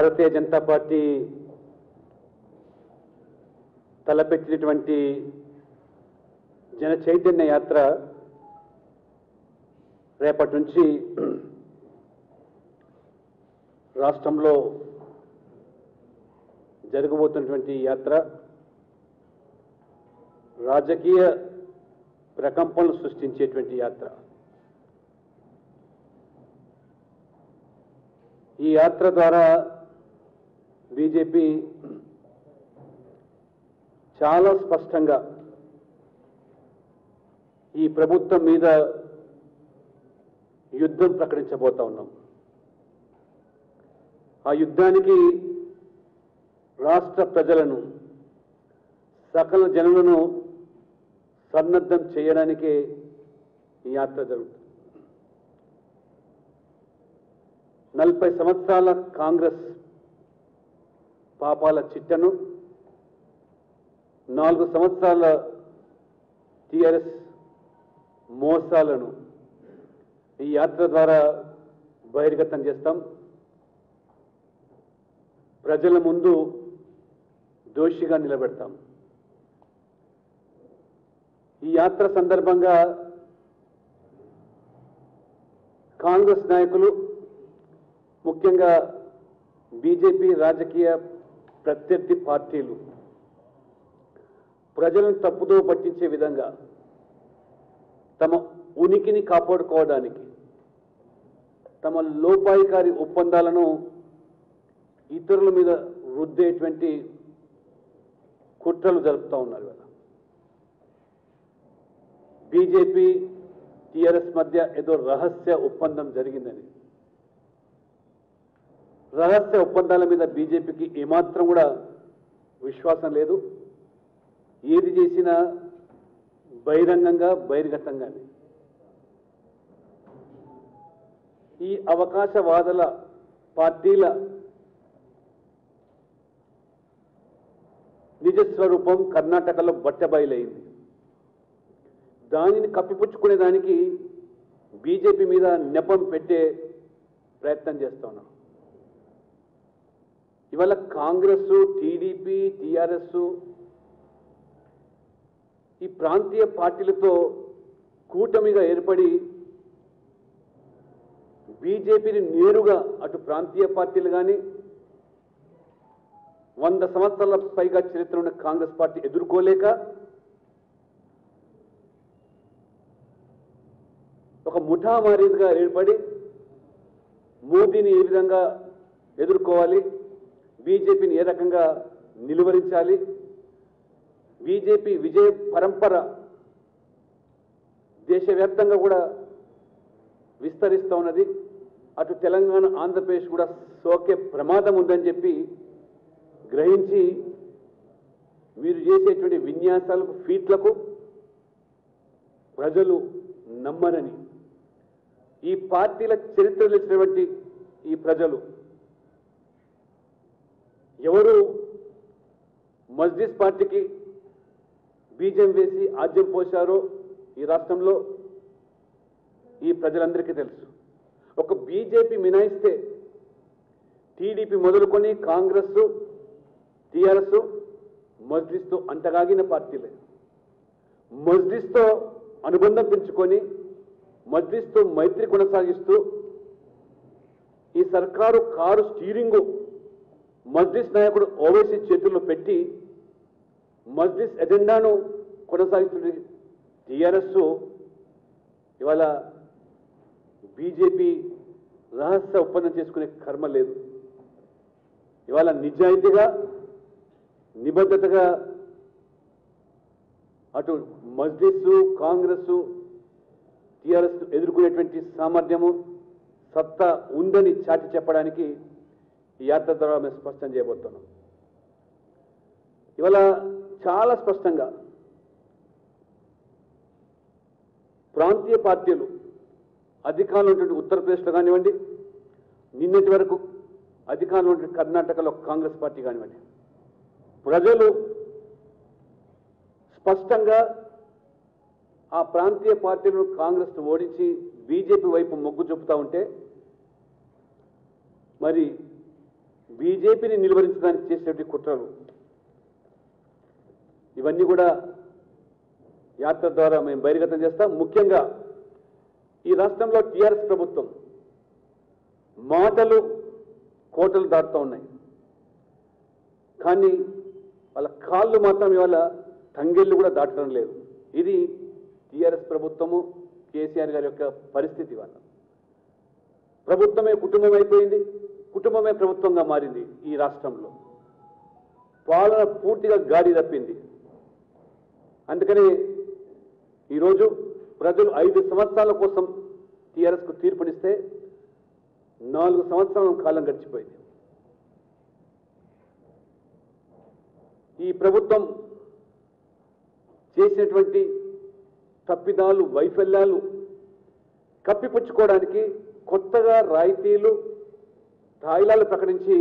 భారతీయ Janata party తలపెట్టినటువంటి జన చైతన్య యాత్ర రేపటి నుంచి రాష్ట్రంలో జరగబోతున్నటువంటి ఈ యాత్ర రాజకీయ ప్రకంపనలు సృష్టించేటువంటి యాత్ర ఈ యాత్ర ద్వారా బీజేపీ చాలా స్పష్టంగా ఈ ప్రభుత్వం మీద యుద్ధం ప్రకటించబోతా ఉన్నాం ఆ యుద్ధానికి రాష్ట్ర ప్రజలను సకల జనులను సన్నద్ధం చేయడానికే ఈ యాత్ర జరుగుతుంది నలభై సంవత్సరాల కాంగ్రెస్ పాపాల చిట్టను నాలుగు సంవత్సరాల టిఆర్ఎస్ మోసాలను ఈ యాత్ర ద్వారా బహిర్గతం చేస్తాం ప్రజల ముందు దోషిగా నిలబెడతాం ఈ యాత్ర సందర్భంగా కాంగ్రెస్ నాయకులు ముఖ్యంగా బీజేపీ రాజకీయ ప్రత్యర్థి పార్టీలు ప్రజలను తప్పుదో పట్టించే విధంగా తమ ఉనికిని కాపాడుకోవడానికి తమ లోపాయికారి ఒప్పందాలను ఇతరుల మీద రుద్దేటువంటి కుట్రలు జరుపుతూ ఉన్నారు ఇవాళ బీజేపీ టిఆర్ఎస్ మధ్య ఏదో రహస్య ఒప్పందం జరిగిందని రహస్య ఒప్పందాల మీద బీజేపీకి ఏమాత్రం కూడా విశ్వాసం లేదు ఏది చేసినా బహిరంగంగా బహిర్గతంగానే ఈ అవకాశవాదుల పార్టీల నిజస్వరూపం కర్ణాటకలో బట్టబయలైంది దానిని కప్పిపుచ్చుకునే దానికి బీజేపీ మీద నెపం పెట్టే ప్రయత్నం చేస్తా ఉన్నాం ఇవాళ కాంగ్రెస్ టీడీపీ టీఆర్ఎస్ ఈ ప్రాంతీయ పార్టీలతో కూటమిగా ఏర్పడి బీజేపీని నేరుగా అటు ప్రాంతీయ పార్టీలు కానీ వంద సంవత్సరాల పైగా చరిత్ర ఉన్న కాంగ్రెస్ పార్టీ ఎదుర్కోలేక ఒక ముఠా మారీదిగా ఏర్పడి మోదీని ఏ విధంగా ఎదుర్కోవాలి బీజేపీని ఏ రకంగా నిలువరించాలి బీజేపీ విజయ పరంపర దేశవ్యాప్తంగా కూడా విస్తరిస్తూ ఉన్నది అటు తెలంగాణ ఆంధ్రప్రదేశ్ కూడా సోకే ప్రమాదం ఉందని చెప్పి గ్రహించి మీరు చేసేటువంటి విన్యాసాలకు ఫీట్లకు ప్రజలు నమ్మనని ఈ పార్టీల చరిత్ర తెలిసినటువంటి ఈ ప్రజలు ఎవరు మస్జిద్ పార్టీకి బీజం వేసి ఆజ్యం పోశారో ఈ రాష్ట్రంలో ఈ ప్రజలందరికీ తెలుసు ఒక బీజేపీ మినాయిస్తే టీడీపీ మొదలుకొని కాంగ్రెస్ టీఆర్ఎస్ మజ్లిస్తో అంటగాగిన పార్టీలే మజ్లిస్తో అనుబంధం పెంచుకొని మజ్లిస్తో మైత్రి కొనసాగిస్తూ ఈ సర్కారు కారు స్టీరింగు మజ్లిస్ నాయకుడు ఓవైసీ చేతుల్లో పెట్టి మజ్లిస్ ఎజెండాను కొనసాగిస్తున్న టీఆర్ఎస్ ఇవాళ బీజేపీ రహస్య ఒప్పందం చేసుకునే కర్మ లేదు ఇవాళ నిజాయితీగా నిబద్ధతగా అటు మజ్లిస్ కాంగ్రెస్ టీఆర్ఎస్ ఎదుర్కొనేటువంటి సామర్థ్యము సత్తా ఉందని చాటి చెప్పడానికి ఈ యాత్ర ద్వారా మేము స్పష్టం చేయబోతున్నాం ఇవాళ చాలా స్పష్టంగా ప్రాంతీయ పార్టీలు అధికారంలో ఉన్నటువంటి ఉత్తరప్రదేశ్లో కానివ్వండి నిన్నటి వరకు అధికారంలో ఉన్నటువంటి కర్ణాటకలో కాంగ్రెస్ పార్టీ కానివ్వండి ప్రజలు స్పష్టంగా ఆ ప్రాంతీయ పార్టీలను కాంగ్రెస్ ఓడించి బీజేపీ వైపు మొగ్గు చూపుతా ఉంటే మరి బీజేపీని నిలువరించడానికి చేసేటువంటి కుట్రలు ఇవన్నీ కూడా యాత్ర ద్వారా మేము బహిర్గతం చేస్తాం ముఖ్యంగా ఈ రాష్ట్రంలో టీఆర్ఎస్ ప్రభుత్వం మాటలు కోటలు దాటుతూ ఉన్నాయి కానీ వాళ్ళ కాళ్ళు మాత్రం ఇవాళ తంగెళ్ళు కూడా దాటడం లేదు ఇది టీఆర్ఎస్ ప్రభుత్వము కేసీఆర్ గారి యొక్క పరిస్థితి ఇవాళ ప్రభుత్వమే కుటుంబం అయిపోయింది కుటుంబమే ప్రభుత్వంగా మారింది ఈ రాష్ట్రంలో పాలన పూర్తిగా గాడి తప్పింది అందుకని ఈరోజు ప్రజలు ఐదు సంవత్సరాల కోసం టీఆర్ఎస్కు తీర్పునిస్తే నాలుగు సంవత్సరాల కాలం గడిచిపోయింది ఈ ప్రభుత్వం చేసినటువంటి తప్పిదాలు వైఫల్యాలు కప్పిపుచ్చుకోవడానికి కొత్తగా రాయితీలు తాయిలాలు ప్రకటించి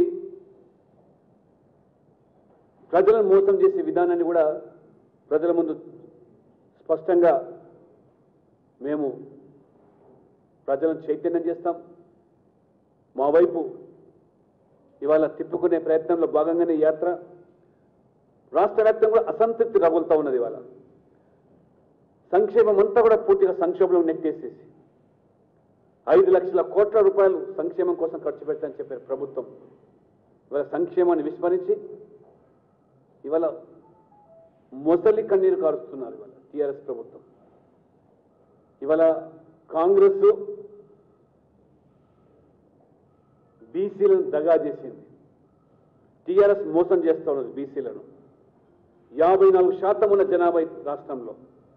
ప్రజలను మోసం చేసే విధానాన్ని కూడా ప్రజల ముందు స్పష్టంగా మేము ప్రజలను చైతన్యం చేస్తాం మా వైపు ఇవాళ తిప్పుకునే ప్రయత్నంలో భాగంగానే ఈ యాత్ర రాష్ట్ర వ్యాప్తంగా కూడా అసంతృప్తి రగులుతూ ఉన్నది ఇవాళ సంక్షేమం అంతా కూడా పూర్తిగా సంక్షోభంలో నెట్టేసేసి ఐదు లక్షల కోట్ల రూపాయలు సంక్షేమం కోసం ఖర్చు పెట్టని చెప్పారు ప్రభుత్వం ఇవాళ సంక్షేమాన్ని విస్మరించి ఇవాళ మొసలి కన్నీరు కారుస్తున్నారు ఇవాళ టీఆర్ఎస్ ప్రభుత్వం ఇవాళ కాంగ్రెస్ బీసీలను దగా చేసింది టీఆర్ఎస్ మోసం చేస్తా ఉన్నది బీసీలను యాభై నాలుగు శాతం ఉన్న జనాభా ఈ రాష్ట్రంలో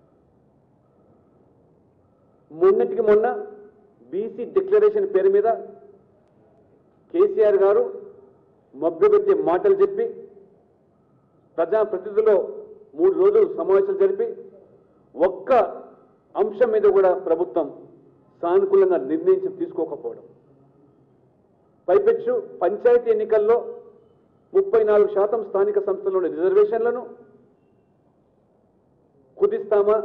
మొన్నటికి మొన్న బీసీ డిక్లరేషన్ పేరు మీద కేసీఆర్ గారు మభ్యపెట్టే మాటలు చెప్పి ప్రజాప్రతినిధుల్లో మూడు రోజులు సమావేశాలు జరిపి ఒక్క అంశం మీద కూడా ప్రభుత్వం సానుకూలంగా నిర్ణయించి తీసుకోకపోవడం పైపెచ్చు పంచాయతీ ఎన్నికల్లో ముప్పై నాలుగు శాతం స్థానిక సంస్థల్లోని రిజర్వేషన్లను కుదిస్తామా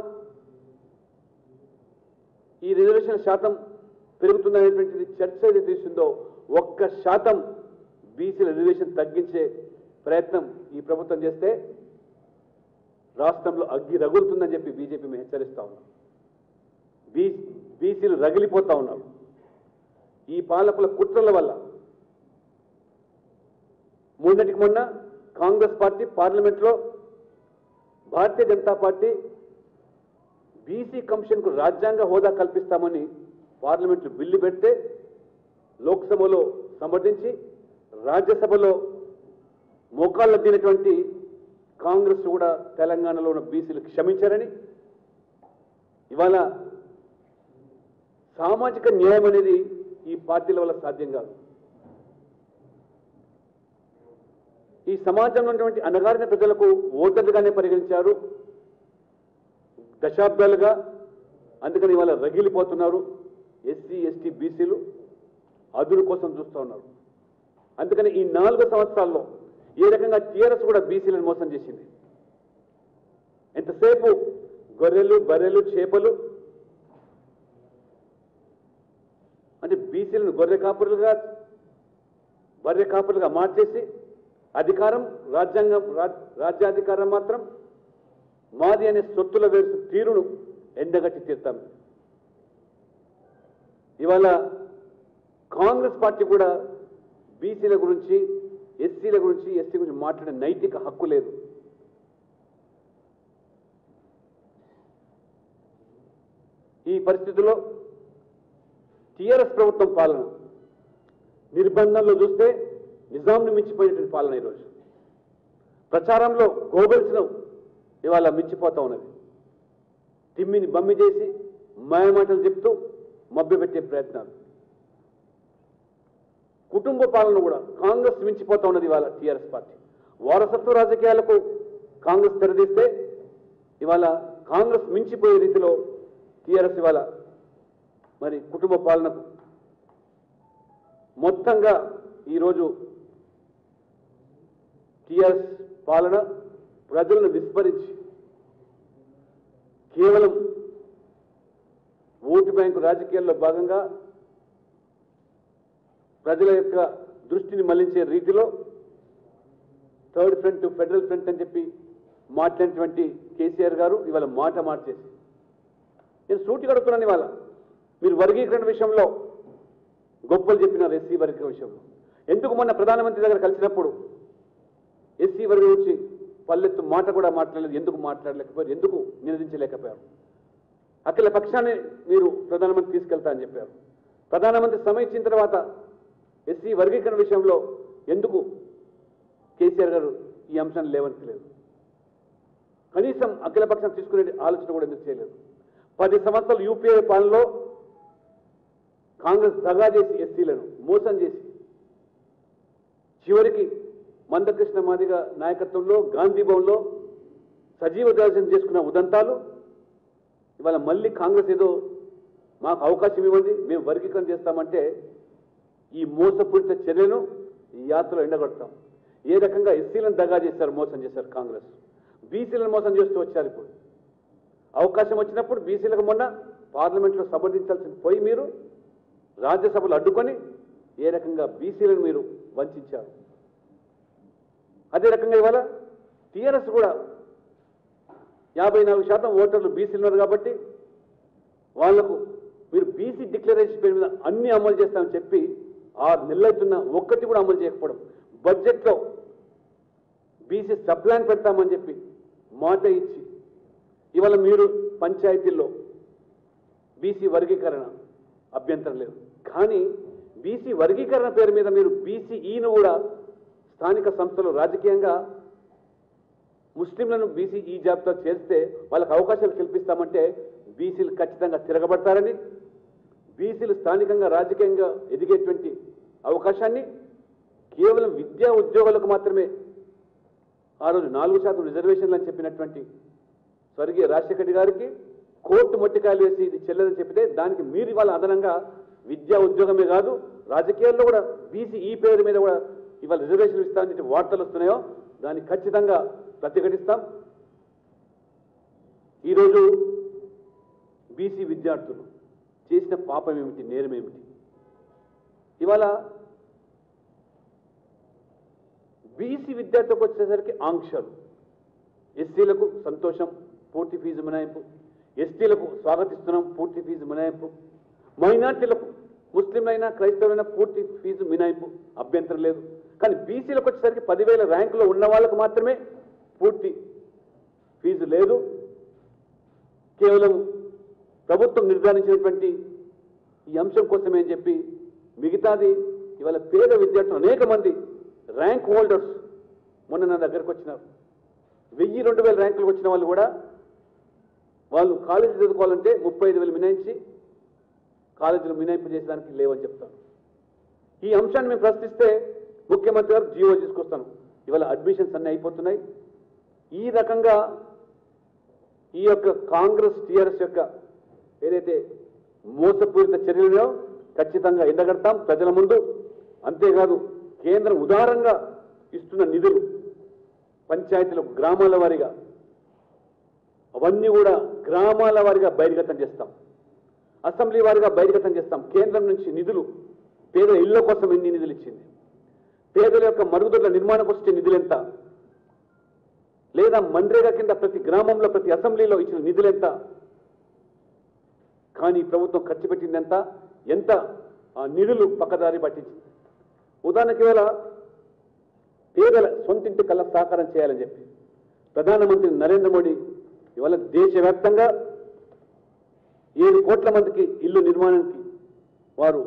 ఈ రిజర్వేషన్ శాతం పెరుగుతుందనేటువంటిది చర్చ ఏది తీసిందో ఒక్క శాతం బీసీల రిజర్వేషన్ తగ్గించే ప్రయత్నం ఈ ప్రభుత్వం చేస్తే రాష్ట్రంలో అగ్గి రగులుతుందని చెప్పి బీజేపీ మేము హెచ్చరిస్తా ఉన్నాం బీ బీసీలు రగిలిపోతా ఉన్నారు ఈ పాలకుల కుట్రల వల్ల మొన్నటికి మొన్న కాంగ్రెస్ పార్టీ పార్లమెంట్లో భారతీయ జనతా పార్టీ బీసీ కమిషన్కు రాజ్యాంగ హోదా కల్పిస్తామని పార్లమెంట్లో బిల్లు పెడితే లోక్సభలో సమర్థించి రాజ్యసభలో మోకాళ్ళ తినటువంటి కాంగ్రెస్ కూడా తెలంగాణలో ఉన్న బీసీలు క్షమించారని ఇవాళ సామాజిక న్యాయం అనేది ఈ పార్టీల వల్ల సాధ్యం కాదు ఈ సమాజంలో ఉన్నటువంటి అణగారిన ప్రజలకు ఓటర్లుగానే పరిగణించారు దశాబ్దాలుగా అందుకని ఇవాళ రగిలిపోతున్నారు ఎస్సీ ఎస్టీ బీసీలు అదురు కోసం చూస్తూ ఉన్నారు అందుకని ఈ నాలుగు సంవత్సరాల్లో ఏ రకంగా టీఆర్ఎస్ కూడా బీసీలను మోసం చేసింది ఎంతసేపు గొర్రెలు బర్రెలు చేపలు అంటే బీసీలను గొర్రె కాపురులుగా బర్రె కాపురులుగా మార్చేసి అధికారం రాజ్యాంగం రా- రాజ్యాధికారం మాత్రం మాది అనే సొత్తుల వేసు తీరును ఎండగట్టి తీర్తాం ఇవాళ కాంగ్రెస్ పార్టీ కూడా బీసీల గురించి ఎస్సీల గురించి ఎస్టీ గురించి మాట్లాడే నైతిక హక్కు లేదు ఈ పరిస్థితుల్లో టీఆర్ఎస్ ప్రభుత్వం పాలన నిర్బంధంలో చూస్తే నిజాంను మించిపోయేటువంటి పాలన ఈరోజు ప్రచారంలో గోబెల్స్ను ఇవాళ మించిపోతా ఉన్నది తిమ్మిని బమ్మి చేసి మాయమాటలు చెప్తూ మభ్యపెట్టే ప్రయత్నాలు కుటుంబ పాలన కూడా కాంగ్రెస్ మించిపోతా ఉన్నది ఇవాళ టీఆర్ఎస్ పార్టీ వారసత్వ రాజకీయాలకు కాంగ్రెస్ తెరదీస్తే ఇవాళ కాంగ్రెస్ మించిపోయే రీతిలో టీఆర్ఎస్ ఇవాళ మరి కుటుంబ పాలనకు మొత్తంగా ఈరోజు టీఆర్ఎస్ పాలన ప్రజలను విస్మరించి కేవలం ఓటు బ్యాంకు రాజకీయాల్లో భాగంగా ప్రజల యొక్క దృష్టిని మళ్లించే రీతిలో థర్డ్ ఫ్రంట్ ఫెడరల్ ఫ్రంట్ అని చెప్పి మాట్లాడినటువంటి కేసీఆర్ గారు ఇవాళ మాట మార్చేసి నేను సూటి కడుతున్నాను ఇవాళ మీరు వర్గీకరణ విషయంలో గొప్పలు చెప్పినారు ఎస్సీ వర్గీకరణ విషయంలో ఎందుకు మొన్న ప్రధానమంత్రి దగ్గర కలిసినప్పుడు ఎస్సీ వర్గం గురించి పల్లెత్తు మాట కూడా మాట్లాడలేదు ఎందుకు మాట్లాడలేకపోయారు ఎందుకు నినదించలేకపోయారు అఖిల పక్షాన్ని మీరు ప్రధానమంత్రి తీసుకెళ్తా అని చెప్పారు ప్రధానమంత్రి సమయించిన తర్వాత ఎస్సీ వర్గీకరణ విషయంలో ఎందుకు కేసీఆర్ గారు ఈ అంశాన్ని లేవనెత్తలేదు కనీసం అఖిల పక్షం తీసుకునే ఆలోచన కూడా ఎందుకు చేయలేదు పది సంవత్సరాలు యూపీఏ పాలనలో కాంగ్రెస్ దగా చేసి ఎస్సీలను మోసం చేసి చివరికి మందకృష్ణ మాదిగ నాయకత్వంలో గాంధీ భవన్లో సజీవ దర్శనం చేసుకున్న ఉదంతాలు ఇవాళ మళ్ళీ కాంగ్రెస్ ఏదో మాకు అవకాశం ఇవ్వండి మేము వర్గీకరణ చేస్తామంటే ఈ మోసపూరిత చర్యను ఈ యాత్రలో ఎండగొడతాం ఏ రకంగా ఎస్సీలను దగా చేశారు మోసం చేశారు కాంగ్రెస్ బీసీలను మోసం చేస్తూ వచ్చారు ఇప్పుడు అవకాశం వచ్చినప్పుడు బీసీలకు మొన్న పార్లమెంట్లో సమర్థించాల్సింది పోయి మీరు రాజ్యసభలు అడ్డుకొని ఏ రకంగా బీసీలను మీరు వంచారు అదే రకంగా ఇవాళ టీఆర్ఎస్ కూడా యాభై నాలుగు శాతం ఓటర్లు బీసీలు ఉన్నారు కాబట్టి వాళ్లకు మీరు బీసీ డిక్లరేషన్ పేరు మీద అన్ని అమలు చేస్తామని చెప్పి ఆరు నెలలవుతున్న ఒక్కటి కూడా అమలు చేయకపోవడం బడ్జెట్లో బీసీ సప్లాన్ పెడతామని చెప్పి మాట ఇచ్చి ఇవాళ మీరు పంచాయతీల్లో బీసీ వర్గీకరణ అభ్యంతరం లేదు కానీ బీసీ వర్గీకరణ పేరు మీద మీరు బీసీఈను కూడా స్థానిక సంస్థలు రాజకీయంగా ముస్లింలను బీసీ ఈ జాబితా చేస్తే వాళ్ళకి అవకాశాలు కల్పిస్తామంటే బీసీలు ఖచ్చితంగా తిరగబడతారని బీసీలు స్థానికంగా రాజకీయంగా ఎదిగేటువంటి అవకాశాన్ని కేవలం విద్యా ఉద్యోగులకు మాత్రమే ఆ రోజు నాలుగు శాతం రిజర్వేషన్లు అని చెప్పినటువంటి స్వర్గీయ రాజశేఖర రెడ్డి గారికి కోర్టు మొట్టికాయలు వేసి ఇది చెల్లదని చెప్పితే దానికి మీరు ఇవాళ అదనంగా విద్యా ఉద్యోగమే కాదు రాజకీయాల్లో కూడా బీసీ ఈ పేరు మీద కూడా ఇవాళ రిజర్వేషన్లు ఇస్తామని చెప్పి వార్తలు వస్తున్నాయో దాన్ని ఖచ్చితంగా ప్రతిఘటిస్తాం ఈరోజు బీసీ విద్యార్థులు చేసిన పాపం ఏమిటి నేరం ఏమిటి ఇవాళ బీసీ విద్యార్థులకు వచ్చేసరికి ఆంక్షలు ఎస్సీలకు సంతోషం పూర్తి ఫీజు మినాయింపు ఎస్టీలకు స్వాగతిస్తున్నాం పూర్తి ఫీజు మినాయింపు మైనార్టీలకు ముస్లింలైనా క్రైస్తవులైనా పూర్తి ఫీజు మినాయింపు అభ్యంతరం లేదు కానీ బీసీలకు వచ్చేసరికి పదివేల ర్యాంకులో ఉన్న వాళ్ళకు మాత్రమే పూర్తి ఫీజు లేదు కేవలం ప్రభుత్వం నిర్ధారించినటువంటి ఈ అంశం కోసమే అని చెప్పి మిగతాది ఇవాళ పేద విద్యార్థులు అనేక మంది ర్యాంక్ హోల్డర్స్ మొన్న నా దగ్గరకు వచ్చినారు వెయ్యి రెండు వేల ర్యాంకులు వచ్చిన వాళ్ళు కూడా వాళ్ళు కాలేజీ చదువుకోవాలంటే ముప్పై ఐదు వేలు మినాయించి కాలేజీలు మినాయింపు చేసేదానికి లేవని చెప్తాను ఈ అంశాన్ని మేము ప్రశ్నిస్తే ముఖ్యమంత్రి గారు జీవో తీసుకొస్తాను ఇవాళ అడ్మిషన్స్ అన్నీ అయిపోతున్నాయి ఈ రకంగా ఈ యొక్క కాంగ్రెస్ టీఆర్ఎస్ యొక్క ఏదైతే మోసపూరిత చర్యలున్నాయో ఖచ్చితంగా ఎండగడతాం ప్రజల ముందు అంతేకాదు కేంద్రం ఉదారంగా ఇస్తున్న నిధులు పంచాయతీలకు గ్రామాల వారీగా అవన్నీ కూడా గ్రామాల వారీగా బహిర్గతం చేస్తాం అసెంబ్లీ వారీగా బహిర్గతం చేస్తాం కేంద్రం నుంచి నిధులు పేదల ఇళ్ల కోసం ఎన్ని నిధులు ఇచ్చింది పేదల యొక్క మరుగుదొడ్ల నిర్మాణం వచ్చే నిధులు ఎంత లేదా మన్రేగా కింద ప్రతి గ్రామంలో ప్రతి అసెంబ్లీలో ఇచ్చిన నిధులు ఎంత కానీ ఈ ప్రభుత్వం ఖర్చు పెట్టింది ఎంత ఎంత ఆ నిధులు పక్కదారి పట్టించింది ఉదాహరణకి వేళ పేదల సొంతింటి కళ్ళ సహకారం చేయాలని చెప్పి ప్రధానమంత్రి నరేంద్ర మోడీ ఇవాళ దేశవ్యాప్తంగా ఏడు కోట్ల మందికి ఇల్లు నిర్మాణానికి వారు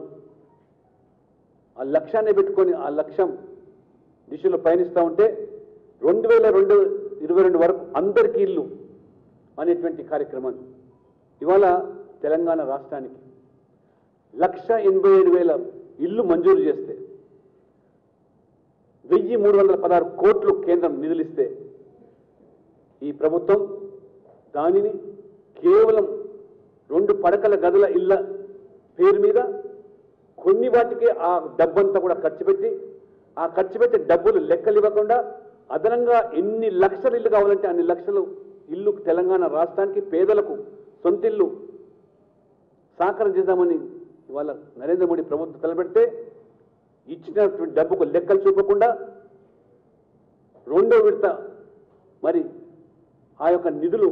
ఆ లక్ష్యాన్ని పెట్టుకొని ఆ లక్ష్యం దిశలో పయనిస్తూ ఉంటే రెండు వేల రెండు ఇరవై రెండు వరకు అందరికీ ఇల్లు అనేటువంటి కార్యక్రమాన్ని ఇవాళ తెలంగాణ రాష్ట్రానికి లక్ష ఎనభై ఏడు వేల ఇల్లు మంజూరు చేస్తే వెయ్యి మూడు వందల పదహారు కోట్లు కేంద్రం నిధులిస్తే ఈ ప్రభుత్వం దానిని కేవలం రెండు పడకల గదుల ఇళ్ళ పేరు మీద కొన్ని వాటికి ఆ డబ్బంతా కూడా ఖర్చు పెట్టి ఆ ఖర్చు పెట్టే డబ్బులు లెక్కలు ఇవ్వకుండా అదనంగా ఎన్ని లక్షల ఇల్లు కావాలంటే అన్ని లక్షలు ఇల్లు తెలంగాణ రాష్ట్రానికి పేదలకు సొంత ఇల్లు సాకారం చేద్దామని ఇవాళ నరేంద్ర మోడీ ప్రభుత్వం తలపెడితే ఇచ్చినటువంటి డబ్బుకు లెక్కలు చూపకుండా రెండో విడత మరి ఆ యొక్క నిధులు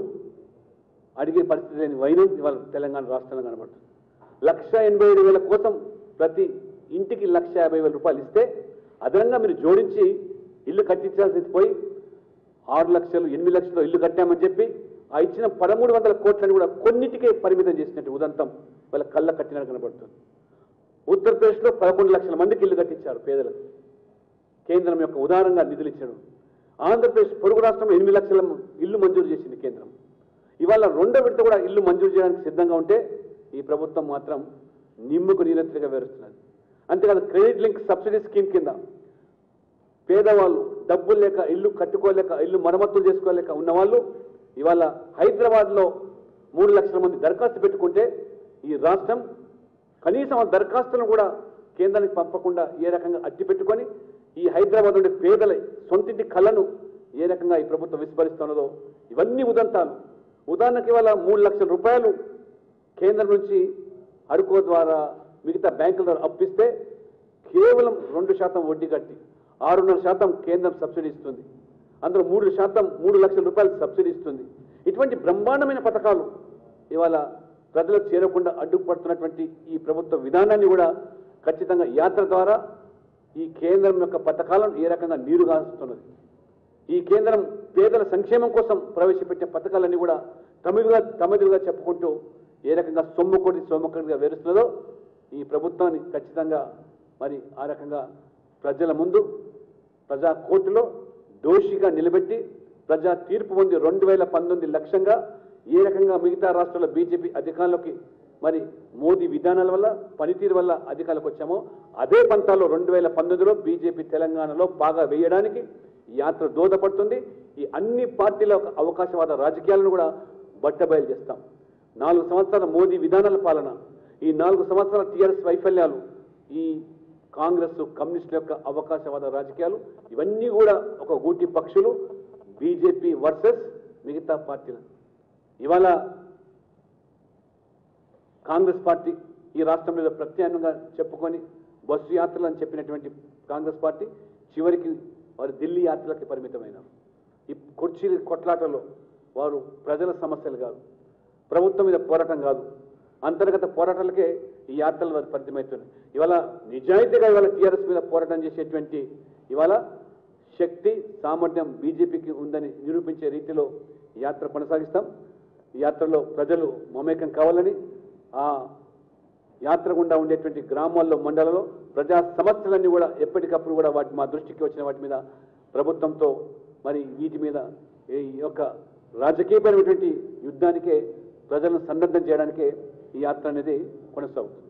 అడిగే పరిస్థితి లేని వైనం ఇవాళ తెలంగాణ రాష్ట్రంలో కనబడుతుంది లక్ష ఎనభై ఏడు వేల కోసం ప్రతి ఇంటికి లక్ష యాభై వేల రూపాయలు ఇస్తే అదనంగా మీరు జోడించి ఇల్లు కట్టించాల్సి పోయి ఆరు లక్షలు ఎనిమిది లక్షలు ఇల్లు కట్టామని చెప్పి ఆ ఇచ్చిన పదమూడు వందల కోట్లని కూడా కొన్నిటికే పరిమితం చేసినట్టు ఉదంతం వాళ్ళ కళ్ళ కట్టినట్టు కనబడుతుంది ఉత్తరప్రదేశ్లో పదకొండు లక్షల మందికి ఇల్లు కట్టించారు పేదలకు కేంద్రం యొక్క ఉదారంగా నిధులు ఇచ్చాడు ఆంధ్రప్రదేశ్ పొరుగు రాష్ట్రం ఎనిమిది లక్షల ఇల్లు మంజూరు చేసింది కేంద్రం ఇవాళ రెండో విడత కూడా ఇల్లు మంజూరు చేయడానికి సిద్ధంగా ఉంటే ఈ ప్రభుత్వం మాత్రం నిమ్ముకు నీరెత్తిగా వేరుస్తున్నది అంతేకాదు క్రెడిట్ లింక్ సబ్సిడీ స్కీమ్ కింద పేదవాళ్ళు డబ్బులు లేక ఇల్లు కట్టుకోలేక ఇల్లు మరమ్మతులు చేసుకోలేక ఉన్నవాళ్ళు ఇవాళ హైదరాబాద్లో మూడు లక్షల మంది దరఖాస్తు పెట్టుకుంటే ఈ రాష్ట్రం కనీసం ఆ దరఖాస్తులను కూడా కేంద్రానికి పంపకుండా ఏ రకంగా అట్టి పెట్టుకొని ఈ హైదరాబాద్ ఉండే పేదల సొంతింటి కళను ఏ రకంగా ఈ ప్రభుత్వం విస్మరిస్తున్నదో ఇవన్నీ ఉదంతాలు ఉదాహరణకి ఇవాళ మూడు లక్షల రూపాయలు కేంద్రం నుంచి అడుకో ద్వారా మిగతా బ్యాంకుల ద్వారా అప్పిస్తే కేవలం రెండు శాతం వడ్డీ కట్టి ఆరున్నర శాతం కేంద్రం సబ్సిడీ ఇస్తుంది అందులో మూడు శాతం మూడు లక్షల రూపాయలు సబ్సిడీ ఇస్తుంది ఇటువంటి బ్రహ్మాండమైన పథకాలు ఇవాళ ప్రజలకు చేరకుండా అడ్డుపడుతున్నటువంటి ఈ ప్రభుత్వ విధానాన్ని కూడా ఖచ్చితంగా యాత్ర ద్వారా ఈ కేంద్రం యొక్క పథకాలను ఏ రకంగా నీరుగాస్తున్నది ఈ కేంద్రం పేదల సంక్షేమం కోసం ప్రవేశపెట్టే పథకాలన్నీ కూడా తమిళగా తమిళగా చెప్పుకుంటూ ఏ రకంగా సొమ్ము కొట్టి సొమ్మకొడిగా వేరుస్తున్నదో ఈ ప్రభుత్వాన్ని ఖచ్చితంగా మరి ఆ రకంగా ప్రజల ముందు ప్రజా కోర్టులో దోషిగా నిలబెట్టి ప్రజా తీర్పు పొంది రెండు వేల పంతొమ్మిది లక్ష్యంగా ఏ రకంగా మిగతా రాష్ట్రాల బీజేపీ అధికారంలోకి మరి మోదీ విధానాల వల్ల పనితీరు వల్ల అధికారులకు వచ్చామో అదే పంతాలో రెండు వేల పంతొమ్మిదిలో బీజేపీ తెలంగాణలో బాగా వేయడానికి ఈ యాత్ర దోహదపడుతుంది ఈ అన్ని పార్టీల యొక్క అవకాశవాద రాజకీయాలను కూడా బట్టబయలు చేస్తాం నాలుగు సంవత్సరాల మోదీ విధానాల పాలన ఈ నాలుగు సంవత్సరాల టీఆర్ఎస్ వైఫల్యాలు ఈ కాంగ్రెస్ కమ్యూనిస్టుల యొక్క అవకాశవాద రాజకీయాలు ఇవన్నీ కూడా ఒక గూటి పక్షులు బీజేపీ వర్సెస్ మిగతా పార్టీలు ఇవాళ కాంగ్రెస్ పార్టీ ఈ రాష్ట్రం మీద ప్రత్యామ్నాయంగా చెప్పుకొని బస్సు యాత్రలు అని చెప్పినటువంటి కాంగ్రెస్ పార్టీ చివరికి వారు ఢిల్లీ యాత్రలకి పరిమితమైనారు ఈ కుర్చీ కొట్లాటలో వారు ప్రజల సమస్యలు కాదు ప్రభుత్వం మీద పోరాటం కాదు అంతర్గత పోరాటాలకే ఈ యాత్రలు వారు పరిమితమవుతున్నాయి ఇవాళ నిజాయితీగా ఇవాళ టీఆర్ఎస్ మీద పోరాటం చేసేటువంటి ఇవాళ శక్తి సామర్థ్యం బీజేపీకి ఉందని నిరూపించే రీతిలో ఈ యాత్ర కొనసాగిస్తాం ఈ యాత్రలో ప్రజలు మమేకం కావాలని ఆ యాత్ర గుండా ఉండేటువంటి గ్రామాల్లో మండలంలో ప్రజా సమస్యలన్నీ కూడా ఎప్పటికప్పుడు కూడా వాటి మా దృష్టికి వచ్చిన వాటి మీద ప్రభుత్వంతో మరి వీటి మీద ఈ యొక్క రాజకీయపరమైనటువంటి యుద్ధానికే ప్రజలను సన్నద్ధం చేయడానికే ఈ యాత్ర అనేది కొనసాగుతుంది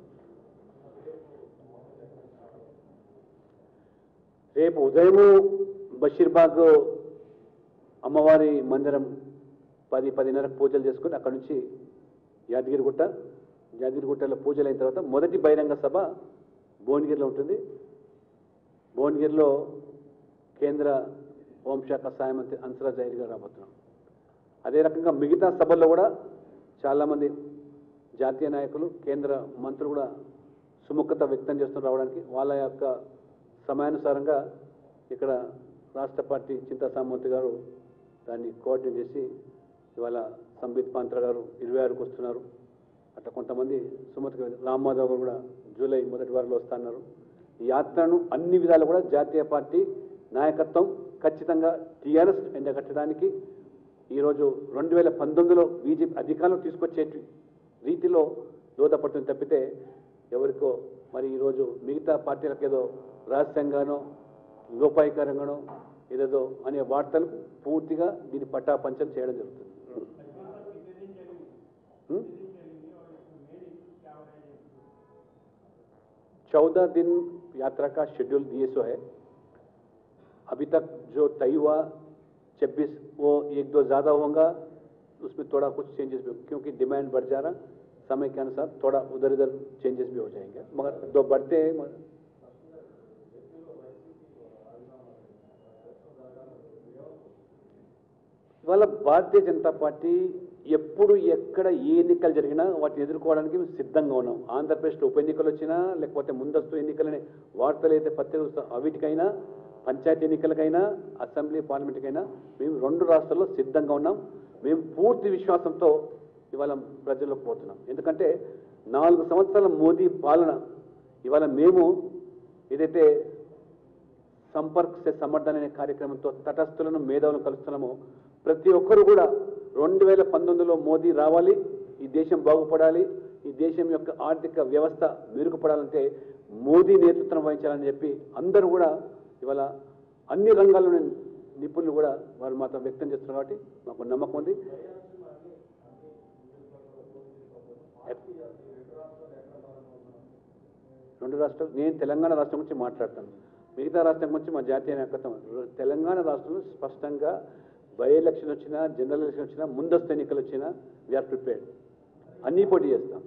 రేపు ఉదయము బషీర్బాగ్ అమ్మవారి మందిరం పది పదిన్నరకు పూజలు చేసుకుని అక్కడి నుంచి యాదగిరిగుట్ట యాదగిరిగుట్టలో పూజలు అయిన తర్వాత మొదటి బహిరంగ సభ భువనగిరిలో ఉంటుంది భువనగిరిలో కేంద్ర హోంశాఖ సహాయ మంత్రి అన్సరా జైర్ గారు రాబోతున్నాం అదే రకంగా మిగతా సభల్లో కూడా చాలామంది జాతీయ నాయకులు కేంద్ర మంత్రులు కూడా సుముఖత వ్యక్తం చేస్తూ రావడానికి వాళ్ళ యొక్క సమయానుసారంగా ఇక్కడ రాష్ట్ర పార్టీ చింతా సామంత్ గారు దాన్ని కోఆర్డినేట్ చేసి ఇవాళ సంబిత్ పాంత్ర గారు ఇరవై ఆరుకు వస్తున్నారు అట్లా కొంతమంది సుమతికి రామ్ మాధవ్ గారు కూడా జూలై మొదటి వారంలో వస్తున్నారు ఈ యాత్రను అన్ని విధాలు కూడా జాతీయ పార్టీ నాయకత్వం ఖచ్చితంగా టీఆర్ఎస్ ఎండగట్టడానికి ఈరోజు రెండు వేల పంతొమ్మిదిలో బీజేపీ అధికారంలో తీసుకొచ్చే రీతిలో దోహదపడుతుంది తప్పితే ఎవరికో మరి ఈరోజు మిగతా పార్టీలకు ఏదో రహస్యంగానో లోపాయికరంగానో ఏదేదో అనే వార్తలు పూర్తిగా దీన్ని పట్టాపంచం చేయడం జరుగుతుంది హ్మ్? चौदह दिन यात्रा का शेड्यूल दिए सो है अभी तक जो तय हुआ छब्बीस वो एक दो ज़्यादा होगा उसमें थोड़ा कुछ चेंजेस भी क्योंकि डिमांड बढ़ जा रहा समय के अनुसार थोड़ा उधर इधर चेंजेस भी हो जाएंगे मगर दो बढ़ते हैं मगर ఇవాళ భారతీయ జనతా పార్టీ ఎప్పుడు ఎక్కడ ఏ ఎన్నికలు జరిగినా వాటిని ఎదుర్కోవడానికి మేము సిద్ధంగా ఉన్నాం ఆంధ్రప్రదేశ్లో ఉప ఎన్నికలు వచ్చినా లేకపోతే ముందస్తు ఎన్నికలని వార్తలు అయితే పత్రికలు వస్తా- అవిటికైనా పంచాయతీ ఎన్నికలకైనా అసెంబ్లీ పార్లమెంట్కైనా మేము రెండు రాష్ట్రాల్లో సిద్ధంగా ఉన్నాం మేము పూర్తి విశ్వాసంతో ఇవాళ ప్రజల్లోకి పోతున్నాం ఎందుకంటే నాలుగు సంవత్సరాల మోదీ పాలన ఇవాళ మేము ఏదైతే సంపర్క్ సే సమర్థన అనే కార్యక్రమంతో తటస్థులను మేధావులను కలుస్తున్నామో ప్రతి ఒక్కరు కూడా రెండు వేల పంతొమ్మిదిలో మోదీ రావాలి ఈ దేశం బాగుపడాలి ఈ దేశం యొక్క ఆర్థిక వ్యవస్థ మెరుగుపడాలంటే మోదీ నేతృత్వం వహించాలని చెప్పి అందరూ కూడా ఇవాళ అన్ని రంగాల్లోని నిపుణులు కూడా వారు మాత్రం వ్యక్తం చేస్తున్నారు కాబట్టి మాకు నమ్మకం ఉంది రెండు రాష్ట్రాలు నేను తెలంగాణ రాష్ట్రం గురించి మాట్లాడతాను మిగతా రాష్ట్రం గురించి మా జాతీయ నాయకత్వం తెలంగాణ రాష్ట్రంలో స్పష్టంగా బై ఎలక్షన్ వచ్చినా జనరల్ ఎలక్షన్ వచ్చినా ముందస్తు ఎన్నికలు వచ్చినా వీఆర్ ప్రిపేర్డ్ అన్నీ పోటీ చేస్తాం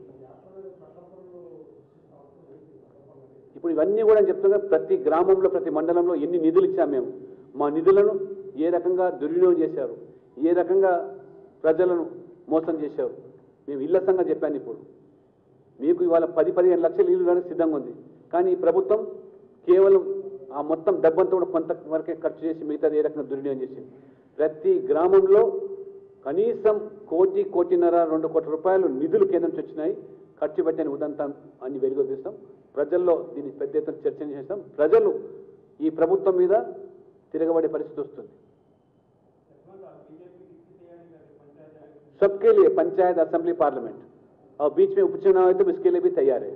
ఇప్పుడు ఇవన్నీ కూడా చెప్తున్నా ప్రతి గ్రామంలో ప్రతి మండలంలో ఎన్ని నిధులు ఇచ్చాం మేము మా నిధులను ఏ రకంగా దుర్వినియోగం చేశారు ఏ రకంగా ప్రజలను మోసం చేశారు మేము ఇళ్ల సంగతి చెప్పాను ఇప్పుడు మీకు ఇవాళ పది పదిహేను లక్షల ఇల్లు కానీ సిద్ధంగా ఉంది కానీ ఈ ప్రభుత్వం కేవలం ఆ మొత్తం డబ్బంతా కూడా కొంత వరకే ఖర్చు చేసి మిగతాది ఏ రకంగా దుర్వినియోగం చేసింది ప్రతి గ్రామంలో కనీసం కోటి కోటిన్నర రెండు కోట్ల రూపాయలు నిధులు కేంద్రం నుంచి వచ్చినాయి ఖర్చు పెట్టని ఉదంతం అన్ని వెలుగు తీస్తాం ప్రజల్లో దీన్ని పెద్ద ఎత్తున చర్చ చేస్తాం ప్రజలు ఈ ప్రభుత్వం మీద తిరగబడే పరిస్థితి వస్తుంది सबके लिए पंचायत असेंबली पार्लियामेंट और बीच में उपचुनाव है तो इसके लिए भी तैयार है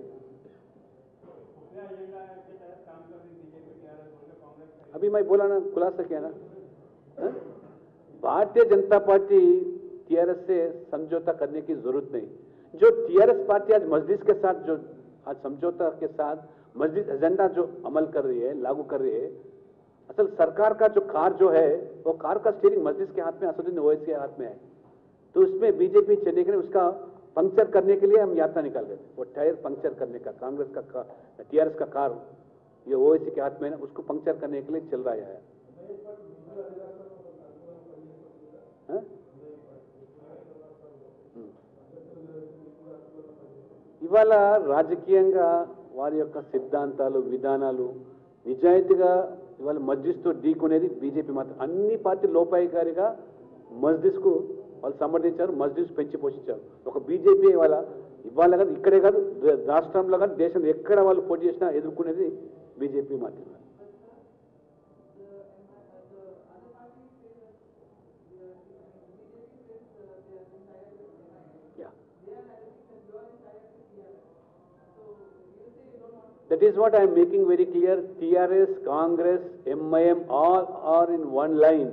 अभी मैं बोला ना खुलासा किया ना हाँ? भारतीय जनता पार्टी टीआरएस से समझौता करने की जरूरत नहीं जो टीआरएस पार्टी आज मस्जिद के साथ जो आज समझौता के साथ मस्जिद एजेंडा जो अमल कर रही है लागू कर रही है असल सरकार का जो कार जो है वो कार का स्टीयरिंग मस्जिद के हाथ में असदुद्दीन ओवैसी के हाथ में है तो उसमें बीजेपी चलने के लिए उसका पंक्चर करने के लिए हम यात्रा निकाल रहे थे वो टायर पंक्चर करने का कांग्रेस का टीआरएस का कार ये ओवैसी के हाथ में है ना उसको पंक्चर करने के लिए चल रहा है हाँ? हम्म. ఇవాళ రాజకీయంగా వారి యొక్క సిద్ధాంతాలు విధానాలు నిజాయితీగా ఇవాళ మస్జిద్తో ఢీకొనేది బీజేపీ మాత్రం అన్ని పార్టీ లోపాయికారిగా మస్జిద్కు వాళ్ళు సమర్థించారు మస్జిద్ పెంచి పోషించారు ఒక బీజేపీ ఇవాళ ఇవాళ కాదు ఇక్కడే కాదు రా- రాష్ట్రంలో కాదు దేశంలో ఎక్కడ వాళ్ళు పోటీ చేసినా ఎదుర్కొనేది బీజేపీ మాత్రమే Yeah. That is what I am making very clear. TRS, Congress, MIM, all are in one line.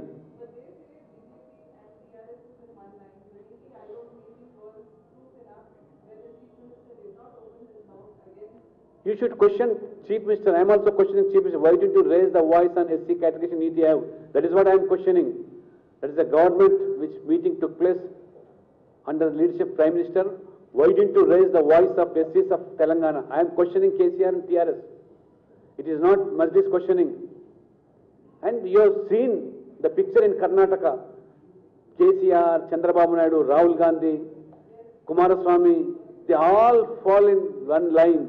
You should question Chief Minister. I am also questioning Chief Minister. Why didn't you raise the voice on SC categorization Niti Aayog? That is what I am questioning. That is a government which meeting took place under the leadership of Prime Minister. Why didn't you raise the voice of SCs of Telangana? I am questioning KCR and TRS. It is not Majlis questioning. And you have seen the picture in Karnataka. KCR, Chandrababu Naidu, Rahul Gandhi, Kumaraswamy, they all fall in one line.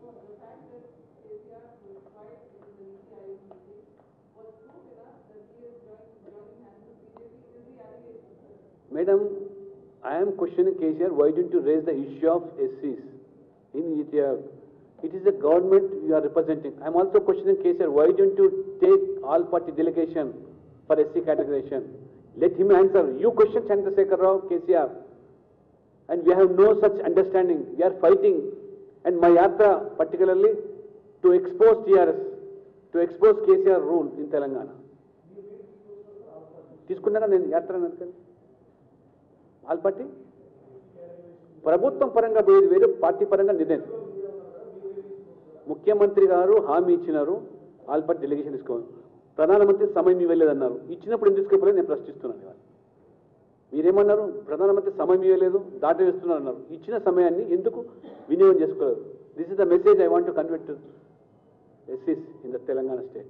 Madam, I am questioning KCR, why didn't you raise the issue of SCs in Ethiopia? It is the government you are representing. I am also questioning KCR, why didn't you take all party delegation for SC categorization? Let him answer. You question Chandrasekhar Rao, KCR. And we have no such understanding. We are fighting. And my yatra particularly to expose TRS, to expose KCR rule in Telangana. తీసుకున్నారా నేను యాత్ర అనుకోండి all party ప్రభుత్వం పరంగా పోయేది వేరు party పరంగా నిర్ణయం ముఖ్యమంత్రి గారు హామీ ఇచ్చినారు ఆల్ పార్టీ డెలిగేషన్ తీసుకోవాలి ప్రధానమంత్రి సమయం ఇవ్వలేదన్నారు ఇచ్చినప్పుడు ఎందుకు తీసుకోలేదు నేను ప్రశ్నిస్తున్నాను ఇవాళ మీరేమన్నారు ప్రధానమంత్రి సమయం ఇవ్వలేదు దాట వేస్తున్నారు అన్నారు ఇచ్చిన సమయాన్ని ఎందుకు వినియోగం చేసుకోలేదు this is the message I want to convert to ఎస్సీస్ ఇన్ ద తెలంగాణ స్టేట్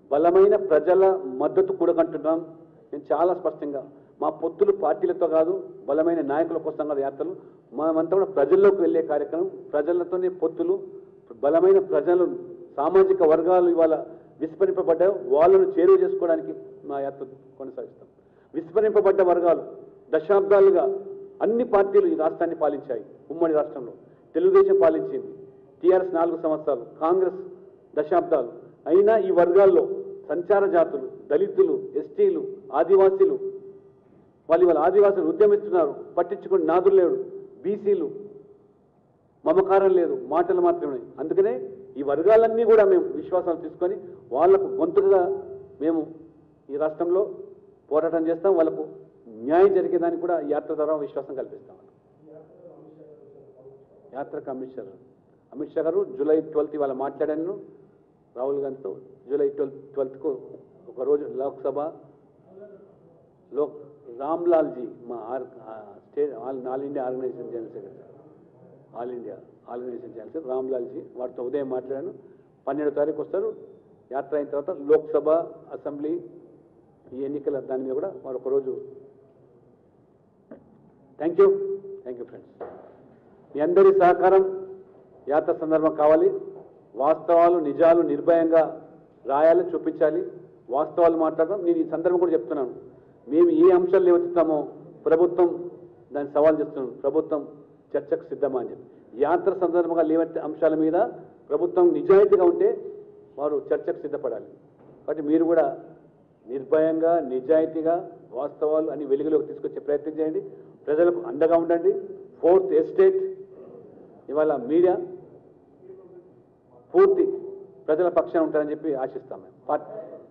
బలమైన ప్రజల మద్దతు కూడగంటున్నాం నేను చాలా స్పష్టంగా మా పొత్తులు పార్టీలతో కాదు బలమైన నాయకుల కోసం కాదు యాత్రలు మనమంతా కూడా ప్రజల్లోకి వెళ్ళే కార్యక్రమం ప్రజలతోనే పొత్తులు బలమైన ప్రజలు సామాజిక వర్గాలు ఇవాళ విస్మరింపబడ్డాయో వాళ్ళను చేరువ చేసుకోవడానికి మా యాత్ర కొనసాగిస్తాం విస్మరింపబడ్డ వర్గాలు దశాబ్దాలుగా అన్ని పార్టీలు ఈ రాష్ట్రాన్ని పాలించాయి ఉమ్మడి రాష్ట్రంలో తెలుగుదేశం పాలించింది టీఆర్ఎస్ నాలుగు సంవత్సరాలు కాంగ్రెస్ దశాబ్దాలు అయినా ఈ వర్గాల్లో సంచార జాతులు దళితులు ఎస్టీలు ఆదివాసీలు వాళ్ళు ఇవాళ ఆదివాసులు ఉద్యమిస్తున్నారు పట్టించుకుని నాదులు లేడు బీసీలు మమకారం లేదు మాటలు మాత్రమే అందుకనే ఈ వర్గాలన్నీ కూడా మేము విశ్వాసాలు తీసుకొని వాళ్లకు గొంతుగా మేము ఈ రాష్ట్రంలో పోరాటం చేస్తాం వాళ్ళకు న్యాయం జరిగేదానికి కూడా ఈ యాత్ర ద్వారా విశ్వాసం కల్పిస్తాం యాత్రకు అమిత్ షా గారు అమిత్ షా గారు జూలై ట్వెల్త్ ఇవాళ మాట్లాడాను రాహుల్ గాంధీతో జూలై ట్వెల్త్ ట్వెల్త్కు ఒకరోజు లోక్సభ లోక్ రామ్లాల్ జీ మా our state all all India organisation general secretary all India organisation general secretary Ramlal ji వారితో ఉదయం మాట్లాడాను పన్నెండో తారీఖు వస్తారు యాత్ర అయిన తర్వాత లోక్సభ అసెంబ్లీ ఈ ఎన్నికల దాని మీద కూడా వారు ఒకరోజు thank you thank you friends మీ అందరి సహకారం యాత్ర సందర్భం కావాలి వాస్తవాలు నిజాలు నిర్భయంగా రాయాలి చూపించాలి వాస్తవాలు మాట్లాడడం నేను ఈ సందర్భం కూడా చెప్తున్నాను మేము ఏ అంశాలు లేవెత్తుతామో ప్రభుత్వం దాన్ని సవాల్ చేస్తున్నాం ప్రభుత్వం చర్చకు సిద్ధమా అని చెప్పి యాత్ర సందర్భంగా లేవెత్తే అంశాల మీద ప్రభుత్వం నిజాయితీగా ఉంటే వారు చర్చకు సిద్ధపడాలి కాబట్టి మీరు కూడా నిర్భయంగా నిజాయితీగా వాస్తవాలు అన్ని వెలుగులోకి తీసుకొచ్చే ప్రయత్నం చేయండి ప్రజలకు అండగా ఉండండి ఫోర్త్ ఎస్టేట్ ఇవాళ మీడియా పూర్తి ప్రజల పక్షాన ఉంటారని చెప్పి ఆశిస్తాం మేము పార్టీ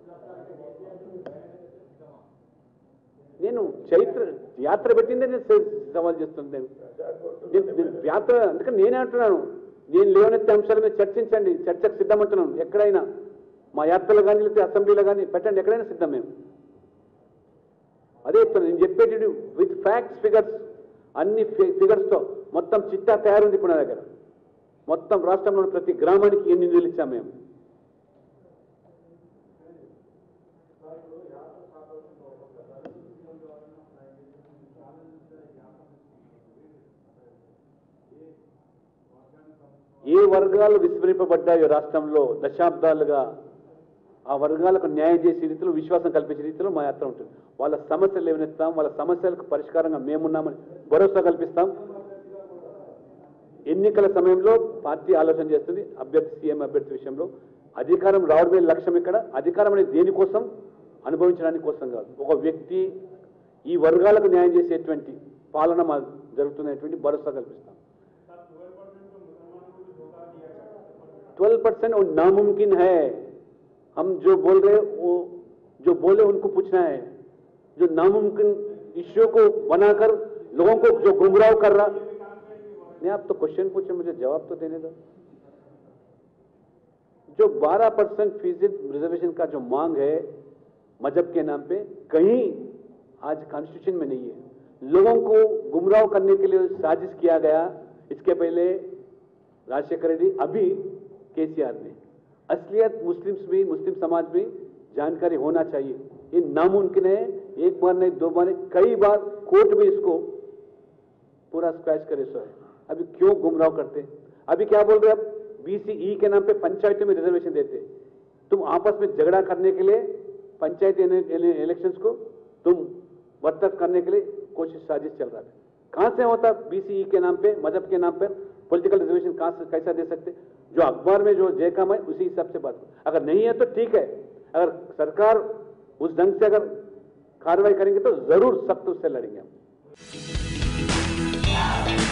నేను చైత్ర యాత్ర పెట్టిందే నేను స- సవాల్ చేస్తుంది నేను నేను- నేను యాత్ర అందుకని నేనే అంటున్నాను నేను లేవనెత్తే అంశాల మీద చర్చించండి చర్చకు సిద్ధమంటున్నాను ఎక్కడైనా మా యాత్రలో కానీ లేకపోతే అసెంబ్లీలో కానీ పెట్టండి ఎక్కడైనా సిద్ధం మేము అదే చెప్తాను నేను చెప్పేటి విత్ ఫ్యాక్ట్స్ ఫిగర్స్ అన్ని ఫిగర్స్తో మొత్తం చిట్టా తయారుంది ఇప్పుడు నా దగ్గర మొత్తం రాష్ట్రంలోని ప్రతి గ్రామానికి ఎన్ని నిధులు ఇచ్చాం మేము ఏ వర్గాలు విస్మరింపబడ్డాయో రాష్ట్రంలో దశాబ్దాలుగా ఆ వర్గాలకు న్యాయం చేసే రీతిలో విశ్వాసం కల్పించే రీతిలో మా యాత్ర ఉంటుంది వాళ్ళ సమస్యలు ఏమనెత్తాం వాళ్ళ సమస్యలకు పరిష్కారంగా మేమున్నామని భరోసా కల్పిస్తాం ఎన్నికల సమయంలో పార్టీ ఆలోచన చేస్తుంది అభ్యర్థి సీఎం అభ్యర్థి విషయంలో అధికారం రావడమే లక్ష్యం ఇక్కడ అధికారం అనేది దేనికోసం అనుభవించడానికి కోసం కాదు ఒక వ్యక్తి ఈ వర్గాలకు న్యాయం చేసేటువంటి పాలన మా జరుగుతున్నటువంటి భరోసా కల్పిస్తాం ट्वेल्व परसेंट वो नामुमकिन है हम जो बोल रहे हैं वो जो बोले उनको पूछना है जो नामुमकिन इश्यू को बनाकर लोगों को जो गुमराह कर रहा नहीं आप तो क्वेश्चन पूछे मुझे जवाब तो देने दो जो 12 परसेंट फीसद रिजर्वेशन का जो मांग है मजहब के नाम पे कहीं आज कॉन्स्टिट्यूशन में नहीं है लोगों को गुमराह करने के लिए साजिश किया गया इसके पहले राजशेखर रेड्डी अभी केसीआर ने असलियत मुस्लिम्स भी मुस्लिम समाज में जानकारी होना चाहिए ये नामुमकिन है एक बार नहीं दो बार नहीं कई बार कोर्ट में इसको पूरा स्क्रैच करे सो है अभी क्यों गुमराह करते अभी क्या बोल रहे अब बीसीई के नाम पे पंचायतों में रिजर्वेशन देते तुम आपस में झगड़ा करने के लिए पंचायत इलेक्शंस को तुम बरतरफ करने के लिए कोशिश साजिश चल रहा है कहां से होता बीसीई के नाम पे मजहब के नाम पे पॉलिटिकल रिजर्वेशन कहां से कैसा दे सकते जो अखबार में जो जय काम है उसी हिसाब से बात करो अगर नहीं है तो ठीक है अगर सरकार उस ढंग से अगर कार्रवाई करेंगे तो जरूर सख्त उससे लड़ेंगे हम